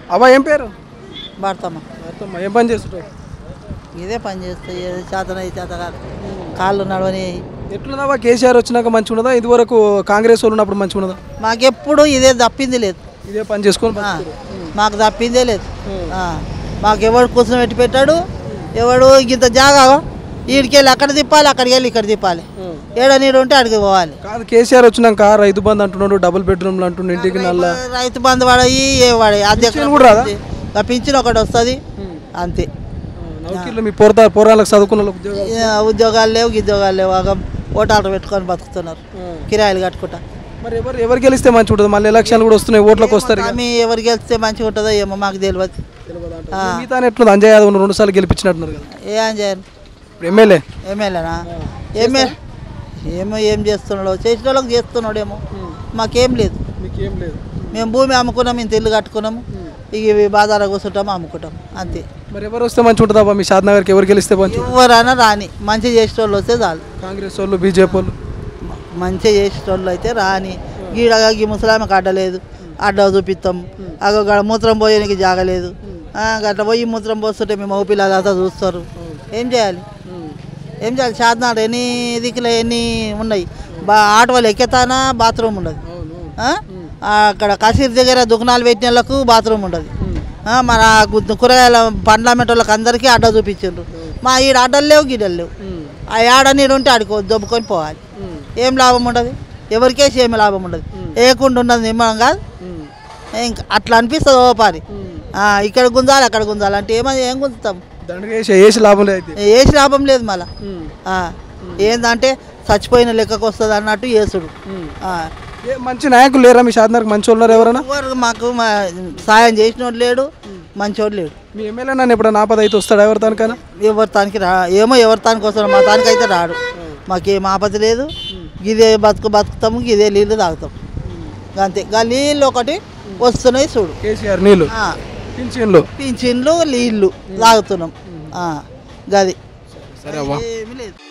అవ్వ ఏం పేరు పడతామా అత్తమ్మ ఏం పని చేస్తుంటావు ఇదే పని చేస్తాయి ఏదో చేతన చేత కాదు కాళ్ళు నడవని ఎట్లున్నావా కేసీఆర్ వచ్చినాక మంచిగా ఉన్నదా ఇదివరకు కాంగ్రెస్ వాళ్ళు ఉన్నప్పుడు మంచిగా ఉన్నదా మాకెప్పుడు ఇదే తప్పింది లేదు ఇదే పని చేసుకొని ఆ, బతుకుతురు. మాకు తప్పిందే లేదు ఆ, మాకు ఎవడు కూర్చొని పెట్టి పెట్టాడు ఎవడు ఇంత జాగా ఈడికెళ్ళి అక్కడ తిప్పాలి అక్కడికి వెళ్ళి ఇక్కడ తిప్పాలి ఏడ నీడు ఉంటే అడిగి పోవాలి కాదు కేసీఆర్ వచ్చినాక రైతు బంధు అంటున్నాడు డబుల్ బెడ్రూమ్లు అంటుండు ఇంటికి నల్ల రైతు బంధు వాడయి ఏ వాడి పింఛన్ కూడా రాదా? అధ్యక్షుడు పింఛన్ ఒకటి వస్తుంది అంతే నౌకీర్లు మీ పోరతా పోరాలకు చదువుకున్న వాళ్ళకి ఉద్యోగాలు ఏ, ఉద్యోగాలు లేవు ఉద్యోగాలు లేవు ఆగం ఓటాలు పెట్టుకొని బతుకుతున్నారు కిరాయిలు కట్టుకుంటా మరి ఎవరు ఎవరు గెలిస్తే మంచిగా ఉంటుంది మళ్ళీ ఎలక్షన్లు కూడా వస్తున్నాయి ఓట్లకు వస్తారు ఇక. ఆమె ఎవరు గెలిస్తే మంచిగా ఉంటుందో ఏమో మాకు తెలియదు ఆ. మిగతా ఎట్లుంది అంజయ్ యాదవ్ రెండు సార్లు గెలిపించినట్టున్నారు కదా ఏ అని చేయను ఇప్పుడు ఎమ్మెల్యే ఎమ్మెల్యేనా ఎమ్మె ఏమో ఏం చేస్తున్నాడో చేసిన వాళ్ళకి చేస్తున్నాడేమో మాకేం లేదు మీకు ఏం లేదు మేము భూమి అమ్ముకున్నాం ఇంత ఇల్లు కట్టుకున్నాము ఇక ఇవి బాజార కూర్చుంటాము అమ్ముకుంటాం అంతే మరి ఎవరు వస్తే మంచిగా ఉంటుందా మీ షాద్నగర్కి ఎవరు గెలిస్తే మంచిగా ఎవరైనా రాని మంచి చేసిన వాళ్ళు వస్తే చాలు కాంగ్రెస్ వాళ్ళు బీజేపీ వాళ్ళు మ- మంచిగా చేసిన వాళ్ళు అయితే రాని గీడ ఈ ముసలామెకు అడ్డలేదు అడ్డ చూపిస్తాం అగో గడ మూత్రం పోయేనికి జాగలేదు ఆ, గట్ల పోయి మూత్రం పోస్తుంటే మేము మగ పిల్లలు అంతా చూస్తారు ఏం చేయాలి ఏం చేయాలి చాదనాడు ఎన్ని దిక్కులు ఎన్ని ఉన్నాయి బా ఆట వాళ్ళు ఎక్కేతానా బాత్రూమ్ ఉండదు ఆ? ఆ, అక్కడ కసీర్ దగ్గర దుకాణాలు పెట్టిన వాళ్ళకు బాత్రూమ్ ఉండదు ఆ, మన గు- కూరగాయల పండ్ల మెట్టోళ్ళకి అందరికీ అడ్డ చూపించిండ్రు మా ఈడ అడ్డలు లేవు గిడ్డలు లేవు ఆ ఏడ నీడు ఉంటే ఆడుకో దొబ్బుకొని పోవాలి ఏం లాభం ఉండదు ఎవరికేసి ఏమి లాభం ఉండదు ఏకుండా ఉన్నది నిమ్మలం కాదు ఇంకా అట్లా అనిపిస్తుంది ఓ పారి ఆ, ఇక్కడ గుంజాలి అక్కడ గుంజాలి అంటే ఏమని ఏం గుంజుతాం దండగా వేసి వేసి లాభం లేదు అయితే ఏసి లాభం లేదు మళ్ళా ఆ, ఏందంటే చచ్చిపోయిన లెక్కకు వస్తుంది అన్నట్టు యేసుడు ఆ. ఏ మంచి నాయకులు లేరా మీ షాద్నగర్కి మంచి ఉన్నారు ఎవరైనా ఎవరు మాకు మా సాయం చేసినోడు లేడు మంచోడు లేడు మీ ఎమ్మెల్యే నన్ను ఎప్పుడైనా ఆపద అయితే వస్తాడా ఎవరి తనకైనా ఎవరి తానికి రా ఏమో ఎవరి తానికి వస్తాడు మా తానికి అయితే రాడు మాకేం ఆపద లేదు గిదే బతుకు బతుకుతాము గిదే నీళ్ళు తాగుతాం అంతే గా నీళ్ళు ఒకటి వస్తున్నాయి చూడు కేసీఆర్ నీళ్ళు ఆ, పింఛన్లు పింఛన్లు నీళ్ళు తాగుతున్నాం ఆ, గది సరే అవ్వ ఏమీ లేదు